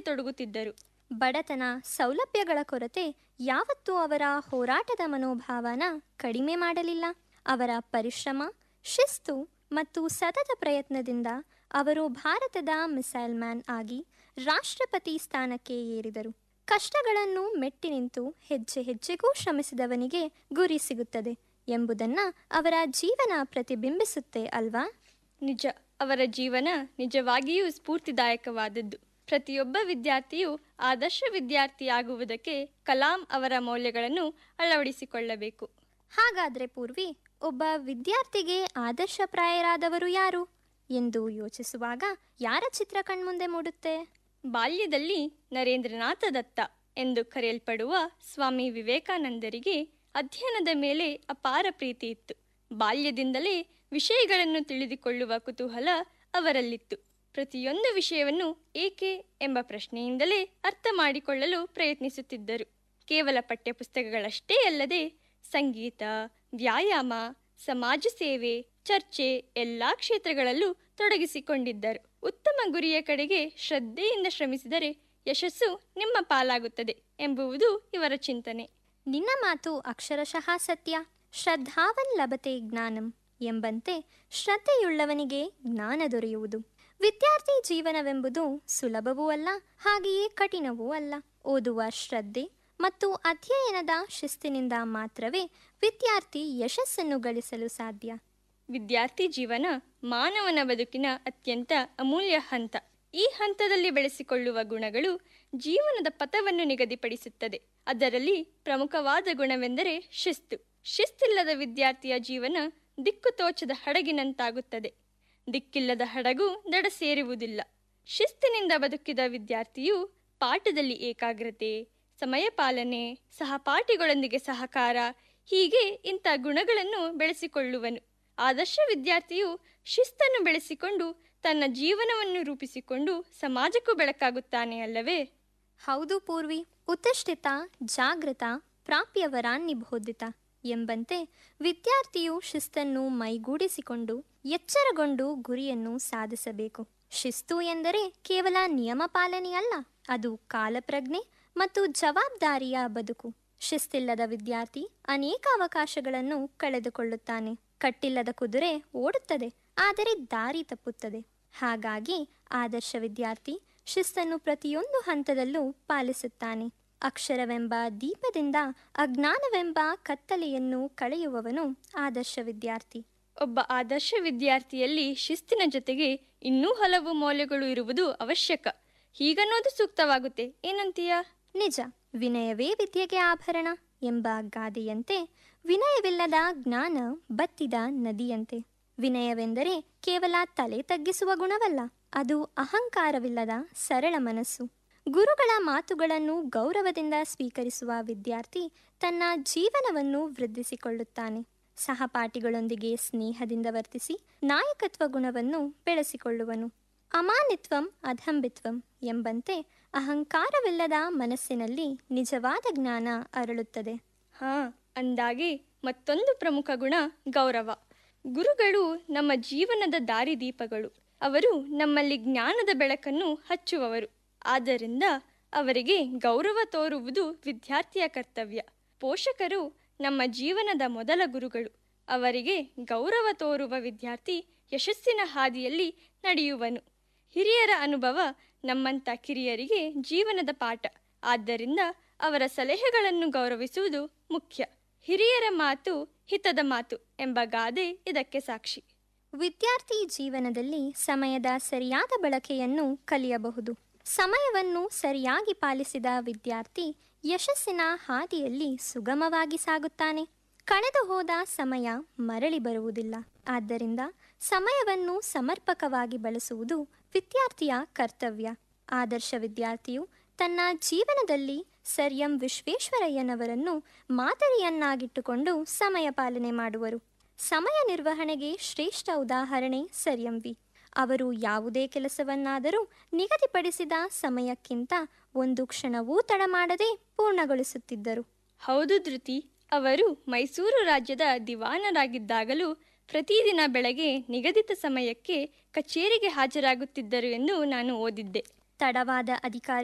ತೊಡಗುತ್ತಿದ್ದರು ಬಡತನ ಸೌಲಭ್ಯಗಳ ಕೊರತೆ ಯಾವತ್ತೂ ಅವರ ಹೋರಾಟದ ಮನೋಭಾವನ ಕಡಿಮೆ ಮಾಡಲಿಲ್ಲ ಅವರ ಪರಿಶ್ರಮ ಶಿಸ್ತು ಮತ್ತು ಸತತ ಪ್ರಯತ್ನದಿಂದ ಅವರು ಭಾರತದ ಮಿಸೈಲ್ ಮ್ಯಾನ್ ಆಗಿ ರಾಷ್ಟ್ರಪತಿ ಸ್ಥಾನಕ್ಕೆ ಏರಿದರು ಕಷ್ಟಗಳನ್ನು ಮೆಟ್ಟಿ ನಿಂತು ಹೆಜ್ಜೆ ಹೆಜ್ಜೆಗೂ ಶ್ರಮಿಸಿದವನಿಗೆ ಗುರಿ ಸಿಗುತ್ತದೆ ಎಂಬುದನ್ನ ಅವರ ಜೀವನ ಪ್ರತಿಬಿಂಬಿಸುತ್ತೆ ಅಲ್ವಾ ನಿಜ ಅವರ ಜೀವನ ನಿಜವಾಗಿಯೂ ಸ್ಫೂರ್ತಿದಾಯಕವಾದದ್ದು ಪ್ರತಿಯೊಬ್ಬ ವಿದ್ಯಾರ್ಥಿಯು ಆದರ್ಶ ವಿದ್ಯಾರ್ಥಿಯಾಗುವುದಕ್ಕೆ ಕಲಾಂ ಅವರ ಮೌಲ್ಯಗಳನ್ನು ಅಳವಡಿಸಿಕೊಳ್ಳಬೇಕು ಹಾಗಾದ್ರೆ ಪೂರ್ವಿ ಒಬ್ಬ ವಿದ್ಯಾರ್ಥಿಗೆ ಆದರ್ಶಪ್ರಾಯರಾದವರು ಯಾರು ಎಂದು ಯೋಚಿಸುವಾಗ ಯಾರ ಚಿತ್ರ ಕಣ್ಮುಂದೆ ಮೂಡುತ್ತೆ ಬಾಲ್ಯದಲ್ಲಿ ನರೇಂದ್ರನಾಥ ದತ್ತ ಎಂದು ಕರೆಯಲ್ಪಡುವ ಸ್ವಾಮಿ ವಿವೇಕಾನಂದರಿಗೆ ಅಧ್ಯಯನದ ಮೇಲೆ ಅಪಾರ ಪ್ರೀತಿ ಇತ್ತು ಬಾಲ್ಯದಿಂದಲೇ ವಿಷಯಗಳನ್ನು ತಿಳಿದುಕೊಳ್ಳುವ ಕುತೂಹಲ ಅವರಲ್ಲಿತ್ತು ಪ್ರತಿಯೊಂದು ವಿಷಯವನ್ನು ಏಕೆ ಎಂಬ ಪ್ರಶ್ನೆಯಿಂದಲೇ ಅರ್ಥ ಮಾಡಿಕೊಳ್ಳಲು ಪ್ರಯತ್ನಿಸುತ್ತಿದ್ದರು ಕೇವಲ ಪಠ್ಯಪುಸ್ತಕಗಳಷ್ಟೇ ಅಲ್ಲದೆ ಸಂಗೀತ ವ್ಯಾಯಾಮ ಸಮಾಜ ಸೇವೆ ಚರ್ಚೆ ಎಲ್ಲಾ ಕ್ಷೇತ್ರಗಳಲ್ಲೂ ತೊಡಗಿಸಿಕೊಂಡಿದ್ದರು ಉತ್ತಮ ಗುರಿಯ ಕಡೆಗೆ ಶ್ರದ್ಧೆಯಿಂದ ಶ್ರಮಿಸಿದರೆ ಯಶಸ್ಸು ನಿಮ್ಮ ಪಾಲಾಗುತ್ತದೆ ಎಂಬುವುದು ಇವರ ಚಿಂತನೆ ನಿನ್ನ ಮಾತು ಅಕ್ಷರಶಃ ಸತ್ಯ ಶ್ರದ್ಧಾವನ್ ಲಭತೆ ಜ್ಞಾನಂ ಎಂಬಂತೆ ಶ್ರದ್ಧೆಯುಳ್ಳವನಿಗೆ ಜ್ಞಾನ ದೊರೆಯುವುದು ವಿದ್ಯಾರ್ಥಿ ಜೀವನವೆಂಬುದು ಸುಲಭವೂ ಅಲ್ಲ ಹಾಗೆಯೇ ಕಠಿಣವೂ ಅಲ್ಲ ಓದುವ ಶ್ರದ್ಧೆ ಮತ್ತು ಅಧ್ಯಯನದ ಶಿಸ್ತಿನಿಂದ ಮಾತ್ರವೇ ವಿದ್ಯಾರ್ಥಿ ಯಶಸ್ಸನ್ನು ಗಳಿಸಲು ಸಾಧ್ಯ ವಿದ್ಯಾರ್ಥಿ ಜೀವನ ಮಾನವನ ಬದುಕಿನ ಅತ್ಯಂತ ಅಮೂಲ್ಯ ಹಂತ ಈ ಹಂತದಲ್ಲಿ ಬೆಳೆಸಿಕೊಳ್ಳುವ ಗುಣಗಳು ಜೀವನದ ಪಥವನ್ನು ನಿಗದಿಪಡಿಸುತ್ತದೆ ಅದರಲ್ಲಿ ಪ್ರಮುಖವಾದ ಗುಣವೆಂದರೆ ಶಿಸ್ತು ಶಿಸ್ತಿಲ್ಲದ ವಿದ್ಯಾರ್ಥಿಯ ಜೀವನ ದಿಕ್ಕು ತೋಚದ ಹಡಗಿನಂತಾಗುತ್ತದೆ ದಿಕ್ಕಿಲ್ಲದ ಹಡಗು ದಡ ಸೇರುವುದಿಲ್ಲ ಶಿಸ್ತಿನಿಂದ ಬದುಕಿದ ವಿದ್ಯಾರ್ಥಿಯು ಪಾಠದಲ್ಲಿ ಏಕಾಗ್ರತೆ ಸಮಯ ಪಾಲನೆ ಸಹಪಾಠಿಗಳೊಂದಿಗೆ ಸಹಕಾರ ಹೀಗೆ ಇಂಥ ಗುಣಗಳನ್ನು ಬೆಳೆಸಿಕೊಳ್ಳುವನು ಆದರ್ಶ ವಿದ್ಯಾರ್ಥಿಯು ಶಿಸ್ತನ್ನು ಬೆಳೆಸಿಕೊಂಡು ತನ್ನ ಜೀವನವನ್ನು ರೂಪಿಸಿಕೊಂಡು ಸಮಾಜಕ್ಕೂ ಬೆಳಕಾಗುತ್ತಾನೆ ಅಲ್ಲವೇ ಹೌದು ಪೂರ್ವಿ ಉತ್ತಿಷ್ಠಿತ ಜಾಗೃತ ಪ್ರಾಪ್ಯವರಾನ್ ಬೋಧಿತ ಎಂಬಂತೆ ವಿದ್ಯಾರ್ಥಿಯು ಶಿಸ್ತನ್ನು ಮೈಗೂಡಿಸಿಕೊಂಡು ಎಚ್ಚರಗೊಂಡು ಗುರಿಯನ್ನು ಸಾಧಿಸಬೇಕು ಶಿಸ್ತು ಎಂದರೆ ಕೇವಲ ನಿಯಮ ಪಾಲನೆಯಲ್ಲ ಅದು ಕಾಲಪ್ರಜ್ಞೆ ಮತ್ತು ಜವಾಬ್ದಾರಿಯ ಬದುಕು ಶಿಸ್ತಿಲ್ಲದ ವಿದ್ಯಾರ್ಥಿ ಅನೇಕ ಅವಕಾಶಗಳನ್ನು ಕಳೆದುಕೊಳ್ಳುತ್ತಾನೆ ಕಟ್ಟಿಲ್ಲದ ಕುದುರೆ ಓಡುತ್ತದೆ ಆದರೆ ದಾರಿ ತಪ್ಪುತ್ತದೆ ಹಾಗಾಗಿ ಆದರ್ಶ ವಿದ್ಯಾರ್ಥಿ ಶಿಸ್ತನ್ನು ಪ್ರತಿಯೊಂದು ಹಂತದಲ್ಲೂ ಪಾಲಿಸುತ್ತಾನೆ ಅಕ್ಷರವೆಂಬ ದೀಪದಿಂದ ಅಜ್ಞಾನವೆಂಬ ಕತ್ತಲೆಯನ್ನು ಕಳೆಯುವವನು ಆದರ್ಶ ವಿದ್ಯಾರ್ಥಿ ಒಬ್ಬ ಆದರ್ಶ ವಿದ್ಯಾರ್ಥಿಯಲ್ಲಿ ಶಿಸ್ತಿನ ಜೊತೆಗೆ ಇನ್ನೂ ಹಲವು ಮೌಲ್ಯಗಳು ಇರುವುದು ಅವಶ್ಯಕ ಹೀಗನ್ನೋದು ಸೂಕ್ತವಾಗುತ್ತೆ ಏನಂತೀಯ ನಿಜ ವಿನಯವೇ ವಿದ್ಯೆಗೆ ಆಭರಣ ಎಂಬ ಗಾದೆಯಂತೆ ವಿನಯವಿಲ್ಲದ ಜ್ಞಾನ ಬತ್ತಿದ ನದಿಯಂತೆ ವಿನಯವೆಂದರೆ ಕೇವಲ ತಲೆ ತಗ್ಗಿಸುವ ಗುಣವಲ್ಲ ಅದು ಅಹಂಕಾರವಿಲ್ಲದ ಸರಳ ಮನಸ್ಸು ಗುರುಗಳ ಮಾತುಗಳನ್ನು ಗೌರವದಿಂದ ಸ್ವೀಕರಿಸುವ ವಿದ್ಯಾರ್ಥಿ ತನ್ನ ಜೀವನವನ್ನು ವೃದ್ಧಿಸಿಕೊಳ್ಳುತ್ತಾನೆ ಸಹಪಾಠಿಗಳೊಂದಿಗೆ ಸ್ನೇಹದಿಂದ ವರ್ತಿಸಿ ನಾಯಕತ್ವ ಗುಣವನ್ನು ಬೆಳೆಸಿಕೊಳ್ಳುವನು ಅಮಾನಿತ್ವಂ ಅಧಂಬಿತ್ವಂ ಎಂಬಂತೆ ಅಹಂಕಾರವಿಲ್ಲದ ಮನಸ್ಸಿನಲ್ಲಿ ನಿಜವಾದ ಜ್ಞಾನ ಅರಳುತ್ತದೆ ಹಾ ಅಂದಾಗೆ ಮತ್ತೊಂದು ಪ್ರಮುಖ ಗುಣ ಗೌರವ ಗುರುಗಳು ನಮ್ಮ ಜೀವನದ ದಾರಿದೀಪಗಳು ಅವರು ನಮ್ಮಲ್ಲಿ ಜ್ಞಾನದ ಬೆಳಕನ್ನು ಹಚ್ಚುವವರು ಆದ್ದರಿಂದ ಅವರಿಗೆ ಗೌರವ ತೋರುವುದು ವಿದ್ಯಾರ್ಥಿಯ ಕರ್ತವ್ಯ ಪೋಷಕರು ನಮ್ಮ ಜೀವನದ ಮೊದಲ ಗುರುಗಳು ಅವರಿಗೆ ಗೌರವ ತೋರುವ ವಿದ್ಯಾರ್ಥಿ ಯಶಸ್ಸಿನ ಹಾದಿಯಲ್ಲಿ ನಡೆಯುವನು ಹಿರಿಯರ ಅನುಭವ ನಮ್ಮಂಥ ಕಿರಿಯರಿಗೆ ಜೀವನದ ಪಾಠ ಆದ್ದರಿಂದ ಅವರ ಸಲಹೆಗಳನ್ನು ಗೌರವಿಸುವುದು ಮುಖ್ಯ ಹಿರಿಯರ ಮಾತು ಹಿತದ ಮಾತು ಎಂಬ ಗಾದೆ ಇದಕ್ಕೆ ಸಾಕ್ಷಿ ವಿದ್ಯಾರ್ಥಿ ಜೀವನದಲ್ಲಿ ಸಮಯದ ಸರಿಯಾದ ಬಳಕೆಯನ್ನು ಕಲಿಯಬಹುದು ಸಮಯವನ್ನು ಸರಿಯಾಗಿ ಪಾಲಿಸಿದ ವಿದ್ಯಾರ್ಥಿ ಯಶಸ್ಸಿನ ಹಾದಿಯಲ್ಲಿ ಸುಗಮವಾಗಿ ಸಾಗುತ್ತಾನೆ ಕಳೆದು ಹೋದ ಸಮಯ ಮರಳಿ ಬರುವುದಿಲ್ಲ ಆದ್ದರಿಂದ ಸಮಯವನ್ನು ಸಮರ್ಪಕವಾಗಿ ಬಳಸುವುದು ವಿದ್ಯಾರ್ಥಿಯ ಕರ್ತವ್ಯ ಆದರ್ಶ ವಿದ್ಯಾರ್ಥಿಯು ತನ್ನ ಜೀವನದಲ್ಲಿ ಸರ್ ಎಂ ವಿಶ್ವೇಶ್ವರಯ್ಯನವರನ್ನು ಮಾದರಿಯನ್ನಾಗಿಟ್ಟುಕೊಂಡು ಸಮಯ ಪಾಲನೆ ಮಾಡುವರು ಸಮಯ ನಿರ್ವಹಣೆಗೆ ಶ್ರೇಷ್ಠ ಉದಾಹರಣೆ ಸರ್ ಎಂ ವಿ ಅವರು ಯಾವುದೇ ಕೆಲಸವನ್ನಾದರೂ ನಿಗದಿಪಡಿಸಿದ ಸಮಯಕ್ಕಿಂತ ಒಂದು ಕ್ಷಣವೂ ತಡ ಮಾಡದೆ ಪೂರ್ಣಗೊಳಿಸುತ್ತಿದ್ದರು ಹೌದು ಧೃತಿ ಅವರು ಮೈಸೂರು ರಾಜ್ಯದ ದಿವಾನರಾಗಿದ್ದಾಗಲೂ ಪ್ರತಿದಿನ ಬೆಳಗ್ಗೆ ನಿಗದಿತ ಸಮಯಕ್ಕೆ ಕಚೇರಿಗೆ ಹಾಜರಾಗುತ್ತಿದ್ದರು ಎಂದು ನಾನು ಓದಿದ್ದೆ ತಡವಾದ ಅಧಿಕಾರಿ